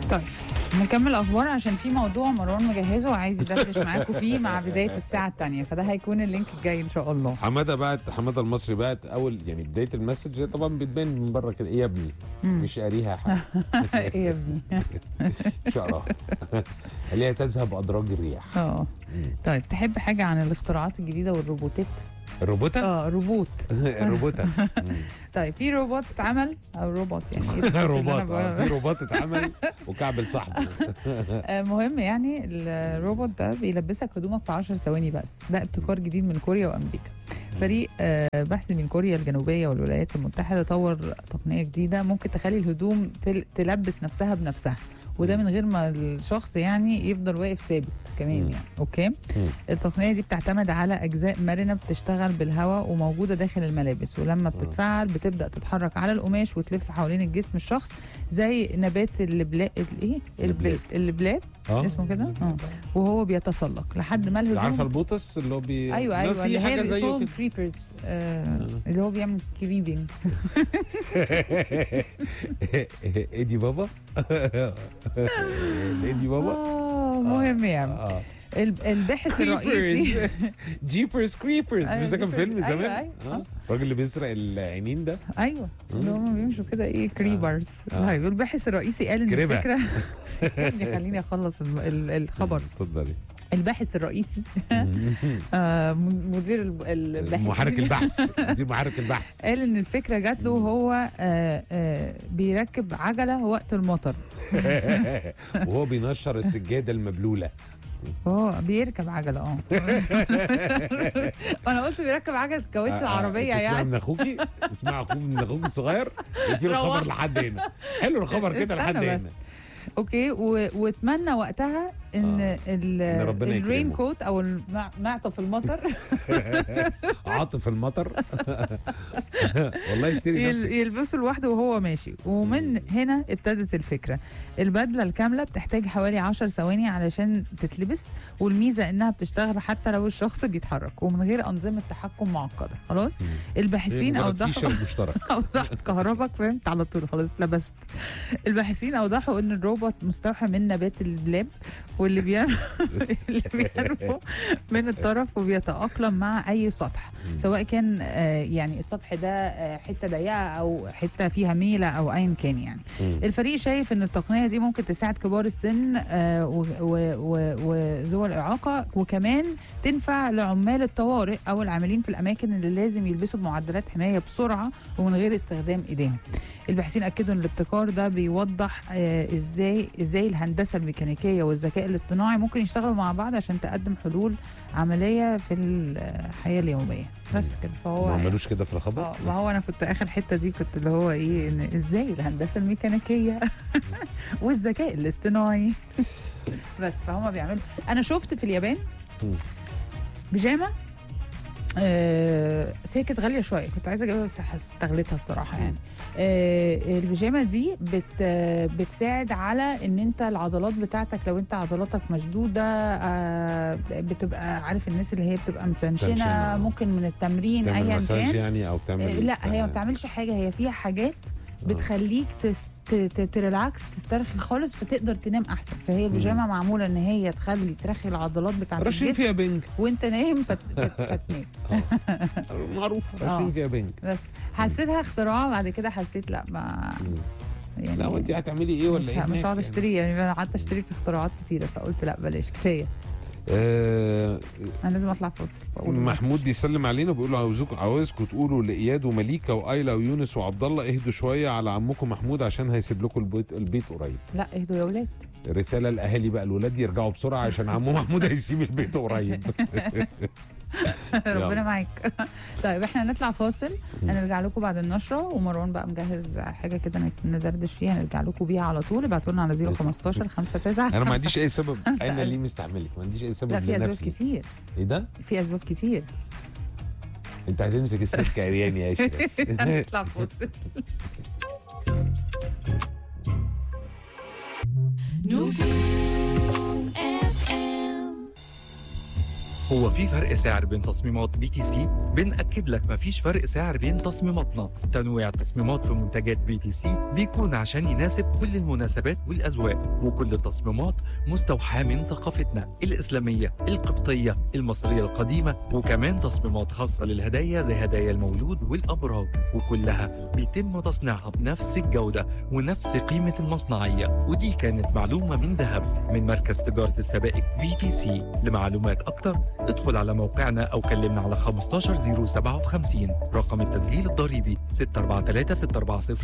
طيب نكمل اخبار عشان في موضوع مروان مجهزه وعايز يدردش معاكم فيه مع بدايه الساعه الثانيه فده هيكون اللينك الجاي ان شاء الله حماده بعت حماده المصري بعت اول يعني بدايه المسج طبعا بتبان من بره كده ايه يا ابني مش قاريها يا حاج ايه يا ابني مش قراها قال لي تذهب ادراج الرياح اه طيب تحب حاجه عن الاختراعات الجديده والروبوتات الروبوتة اه روبوت الروبوتة طيب في روبوت اتعمل او روبوت يعني إيه الروبوت اللي روبوت أنا آه، ب- في روبوت اتعمل وكعبل صاحبه آه، مهم يعني الروبوت ده بيلبسك هدومك في 10 ثواني بس ده ابتكار جديد من كوريا وامريكا فريق آه، بحث من كوريا الجنوبيه والولايات المتحده طور تقنيه جديده ممكن تخلي الهدوم تل- تلبس نفسها بنفسها وده من غير ما الشخص يعني يفضل واقف ثابت كمان مم. يعني اوكي التقنيه دي بتعتمد على اجزاء مرنه بتشتغل بالهواء وموجوده داخل الملابس ولما بتتفعل بتبدا تتحرك على القماش وتلف حوالين الجسم الشخص زي نبات البلا الايه البلاد البلاد اه اسمه كده اه وهو بيتسلق لحد ما عارفه الهدوم البوتس اللي هو بي ايوه لا، ايوه في اللي حاجه هي زيه اسمهم كده كريبرز آه اللي هو بيعمل كريبنج ايدي بابا ايدي بابا اه مهم يعني اه الب- الباحث الرئيسي جيبرز كريبرز أيوة، مش ده كان Jeepers. فيلم أيوة، زمان أيوة. آه. الراجل اللي بيسرق العينين ده ايوه اللي هم بيمشوا كده ايه كريبرز آه. طيب الباحث الرئيسي قال ان كريبة. الفكره يا ابني خليني اخلص الم- ال- الخبر اتفضلي الباحث الرئيسي آه، م- مدير الب- الباحث محرك البحث دي محرك البحث قال ان الفكره جات له وهو آه، آه، بيركب عجله وقت المطر وهو بينشر السجاده المبلوله هو بيركب عجله اه انا قلت بيركب عجله كاوتش العربيه تسمع يعني من اخوكي اسمع اخوك من اخوك الصغير في الخبر روح. لحد هنا حلو الخبر كده لحد استنى بس. هنا اوكي و... واتمنى وقتها ان آه. ال... إن ربنا الرين يكرمه. كوت او المع- معطف المطر عاطف المطر والله اشتري يل... نفسك يلبسه لوحده وهو ماشي ومن هنا ابتدت الفكره البدله الكامله بتحتاج حوالي 10 ثواني علشان تتلبس والميزه انها بتشتغل حتى لو الشخص بيتحرك ومن غير انظمه تحكم معقده خلاص الباحثين اوضحوا اوضحوا مشترك اوضحت كهربك فهمت على طول خلاص لبست الباحثين اوضحوا ان الروبوت مستوحى من نبات البلاب واللي بينمو اللي بينمو من الطرف وبيتاقلم مع اي سطح سواء كان آه، يعني السطح ده آه، حته ضيقه او حته فيها ميله او ايا كان يعني مم. الفريق شايف ان التقنيه دي ممكن تساعد كبار السن آه، و- و- و- وذوي الاعاقه وكمان تنفع لعمال الطوارئ او العاملين في الاماكن اللي لازم يلبسوا بمعدلات حمايه بسرعه ومن غير استخدام ايديهم الباحثين اكدوا ان الابتكار ده بيوضح آه، ازاي ازاي الهندسه الميكانيكيه والذكاء الاصطناعي ممكن يشتغلوا مع بعض عشان تقدم حلول عمليه في الحياه اليوميه بس كده فهو ما عملوش كده في الخبر اه ما هو انا كنت اخر حته دي كنت اللي هو ايه ان ازاي الهندسه الميكانيكيه والذكاء الاصطناعي بس فهم بيعملوا انا شفت في اليابان مم. بيجامه آه بس هي كانت غاليه شويه كنت عايزه اجيبها بس استغلتها الصراحه يعني آه البيجامه دي بت آه، بتساعد على ان انت العضلات بتاعتك لو انت عضلاتك مشدوده آه بتبقى عارف الناس اللي هي بتبقى متنشنه متنشنة. ممكن من التمرين تعمل ايا مساج كان يعني او آه، تعمل لا هي ما بتعملش حاجه هي فيها حاجات بتخليك تس... ت- ت- تريلاكس تسترخي خالص فتقدر تنام احسن فهي البيجامه معموله ان هي تخلي ترخي العضلات بتاعت رشين الجسم فيها بنج وانت نايم فت... فت... فتنام معروفه آه. رشين فيها بنج بس حسيتها اختراع بعد كده حسيت لا ما يعني لا وانت هتعملي ايه ولا مش ايه ه- مش هناك هقعد يعني؟ اشتري يعني انا قعدت اشتري في اختراعات كتيره فقلت لا بلاش كفايه آه انا لازم اطلع فاصل وأقول محمود المسج. بيسلم علينا وبيقول له عاوزكم عاوزكم تقولوا لاياد ومليكه وايلا ويونس وعبد الله اهدوا شويه على عمكم محمود عشان هيسيب لكم البيت البيت قريب لا اهدوا يا ولاد رساله الاهالي بقى الولاد يرجعوا بسرعه عشان عمو محمود هيسيب البيت قريب ربنا يلا. معاك طيب احنا نطلع فاصل هنرجع لكم بعد النشره ومروان بقى مجهز حاجه كده نت- ندردش فيها نرجع لكم بيها على طول ابعتوا لنا على 015 59 انا ما عنديش اي سبب خمسة انا ألف. ليه مستحملك ما عنديش اي سبب لا في اسباب لنفسي كتير ايه ده في اسباب كتير انت هتمسك السلك عريان يا اشرف هنطلع فاصل هو في فرق سعر بين تصميمات بي تي سي؟ بنأكد لك مفيش فرق سعر بين تصميماتنا، تنويع التصميمات في منتجات بي تي سي بيكون عشان يناسب كل المناسبات والأذواق، وكل التصميمات مستوحاة من ثقافتنا الإسلامية، القبطية، المصرية القديمة، وكمان تصميمات خاصة للهدايا زي هدايا المولود والأبراج، وكلها بيتم تصنيعها بنفس الجودة ونفس قيمة المصنعية، ودي كانت معلومة من ذهب من مركز تجارة السبائك بي تي سي، لمعلومات أكتر ادخل على موقعنا أو كلمنا على 15057 رقم التسجيل الضريبي 643 640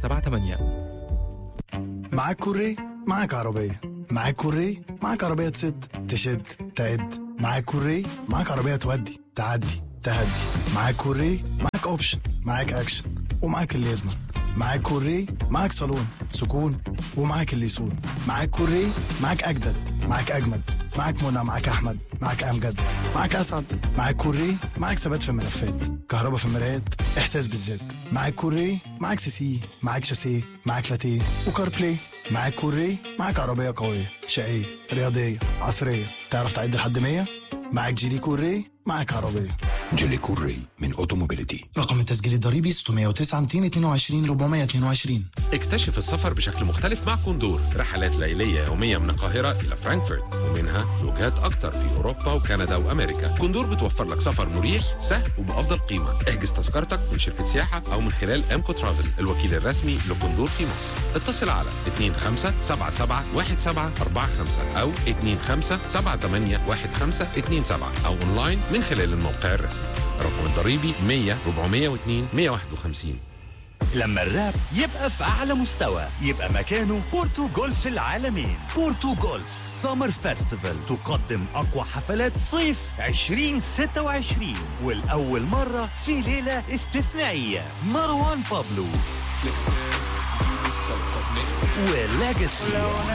878 معاك كوري معاك عربية معاك كوري معاك عربية تسد تشد تعد معاك كوري معاك عربية تودي تعدي تهدي معاك كوري معاك اوبشن معاك اكشن ومعاك اللي يضمن معاك كوري معاك صالون سكون ومعاك اللي يصون معاك كوري معاك اجدد معاك اجمد معاك منى معاك احمد معاك امجد معاك اسعد معاك كوري معاك ثبات في الملفات كهرباء في المرايات احساس بالذات معاك كوري معاك سي سي معاك شاسيه معاك لاتيه وكار بلاي معاك كوري معاك عربيه قويه شقيه رياضيه عصريه تعرف تعد لحد 100 معاك جيلي كوري معاك عربيه جيلي كوري من اوتوموبيليتي رقم التسجيل الضريبي 609 222 422 اكتشف السفر بشكل مختلف مع كوندور رحلات ليلية يومية من القاهرة إلى فرانكفورت ومنها وجهات أكتر في أوروبا وكندا وأمريكا كوندور بتوفر لك سفر مريح سهل وبأفضل قيمة احجز تذكرتك من شركة سياحة أو من خلال أمكو ترافل الوكيل الرسمي لكوندور في مصر اتصل على 25771745 أو 25781527 أو أونلاين من خلال الموقع الرسمي الرقم الضريبي 100 402 151 لما الراب يبقى في أعلى مستوى يبقى مكانه بورتو جولف العالمين بورتو جولف سمر فيستيفال تقدم أقوى حفلات صيف 2026 والأول مرة في ليلة استثنائية مروان بابلو ولاجاسي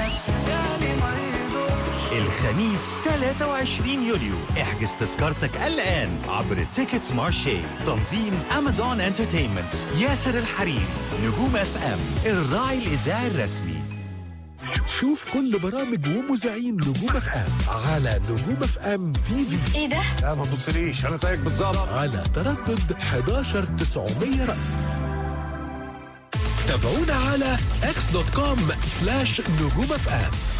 الخميس 23 يوليو احجز تذكرتك الآن عبر تيكتس مارشي تنظيم أمازون انترتينمنت ياسر الحريم نجوم اف ام الراعي الإذاعي الرسمي شوف كل برامج ومذيعين نجوم اف ام على نجوم اف ام تي في ايه ده؟ لا ما تبصليش انا زيك بالظبط على تردد 11900 رأس تابعونا على x.com سلاش نجوم اف ام